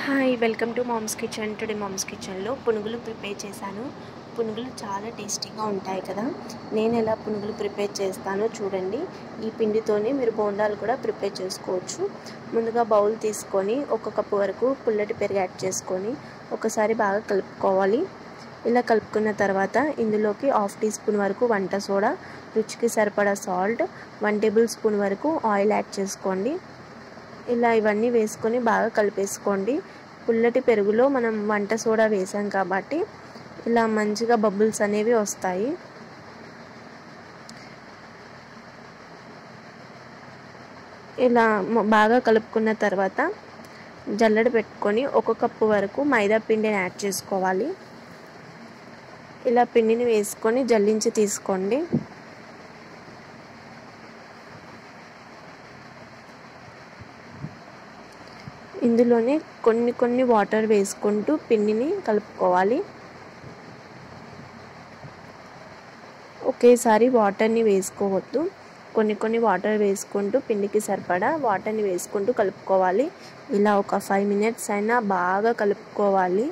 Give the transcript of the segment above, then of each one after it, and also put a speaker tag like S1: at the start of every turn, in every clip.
S1: hi welcome to mom's kitchen today mom's కిచెన్లో పునుగులు prepare చేశాను పునుగులు చాలా టేస్టీగా ఉంటాయి కదా నేను ఎలా పునుగులు ప్రిపేర్ చేస్తానో చూడండి ఈ పిండితోనే మీరు బోండాలు కూడా ప్రిపేర్ చేసుకోవచ్చు ముందుగా బౌల్ తీసుకొని ఒక కప్పు వరకు పుల్లటి పెరుగు యాడ్ చేసుకొని ఒకసారి బాగా కలుపుకోవాలి ఇలా కలుపుకున్న తర్వాత ఇందులోకి హాఫ్ టీ స్పూన్ వరకు వంట సోడా రుచికి సరిపడా సాల్ట్ వన్ టేబుల్ స్పూన్ వరకు ఆయిల్ యాడ్ చేసుకోండి ఇలా ఇవన్నీ వేసుకొని బాగా కలిపేసుకోండి పుల్లటి పెరుగులో మనం వంట సోడా వేసాం కాబట్టి ఇలా మంచిగా బబుల్స్ అనేవి వస్తాయి ఇలా బాగా కలుపుకున్న తర్వాత జల్లెడ పెట్టుకొని ఒక కప్పు వరకు మైదా పిండిని యాడ్ చేసుకోవాలి ఇలా పిండిని వేసుకొని జల్లించి తీసుకోండి ఇందులోనే కొన్ని కొన్ని వాటర్ వేసుకుంటూ పిండిని కలుపుకోవాలి ఒకేసారి వాటర్ని వేసుకోవద్దు కొన్ని కొన్ని వాటర్ వేసుకుంటూ పిండికి సరిపడా వాటర్ని వేసుకుంటూ కలుపుకోవాలి ఇలా ఒక ఫైవ్ మినిట్స్ అయినా బాగా కలుపుకోవాలి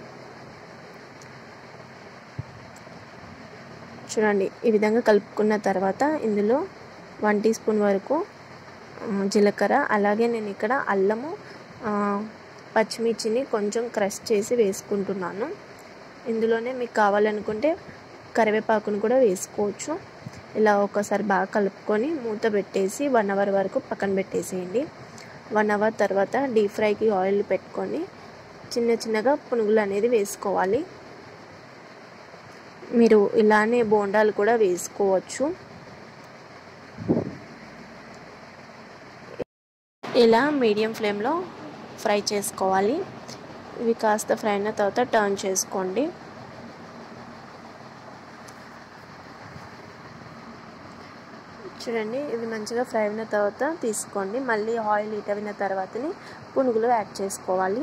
S1: చూడండి ఈ విధంగా కలుపుకున్న తర్వాత ఇందులో వన్ టీ స్పూన్ వరకు జీలకర్ర అలాగే నేను ఇక్కడ అల్లము పచ్చిమిర్చిని కొంచెం క్రష్ చేసి వేసుకుంటున్నాను ఇందులోనే మీకు కావాలనుకుంటే కరివేపాకును కూడా వేసుకోవచ్చు ఇలా ఒకసారి బాగా కలుపుకొని మూత పెట్టేసి వన్ అవర్ వరకు పక్కన పెట్టేసేయండి వన్ అవర్ తర్వాత డీప్ ఫ్రైకి ఆయిల్ పెట్టుకొని చిన్న చిన్నగా పునుగులు అనేది వేసుకోవాలి మీరు ఇలానే బోండాలు కూడా వేసుకోవచ్చు ఇలా మీడియం ఫ్లేమ్లో ఫ్రై చేసుకోవాలి ఇవి కాస్త ఫ్రై అయిన తర్వాత టర్న్ చేసుకోండి చూడండి ఇవి మంచిగా ఫ్రై అయిన తర్వాత తీసుకోండి మళ్ళీ ఆయిల్ హీట్ అయిన తర్వాతని పునుగులు యాడ్ చేసుకోవాలి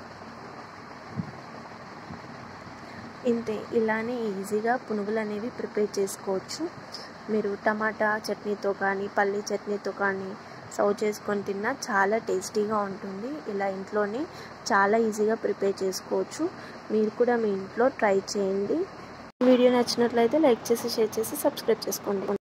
S1: ఇంతే ఇలానే ఈజీగా పునుగులు అనేవి ప్రిపేర్ చేసుకోవచ్చు మీరు టమాటా చట్నీతో కానీ పల్లీ చట్నీతో కానీ సర్వ్ చేసుకొని తిన్నా చాలా టేస్టీగా ఉంటుంది ఇలా ఇంట్లోనే చాలా ఈజీగా ప్రిపేర్ చేసుకోవచ్చు మీరు కూడా మీ ఇంట్లో ట్రై చేయండి వీడియో నచ్చినట్లయితే లైక్ చేసి షేర్ చేసి సబ్స్క్రైబ్ చేసుకోండి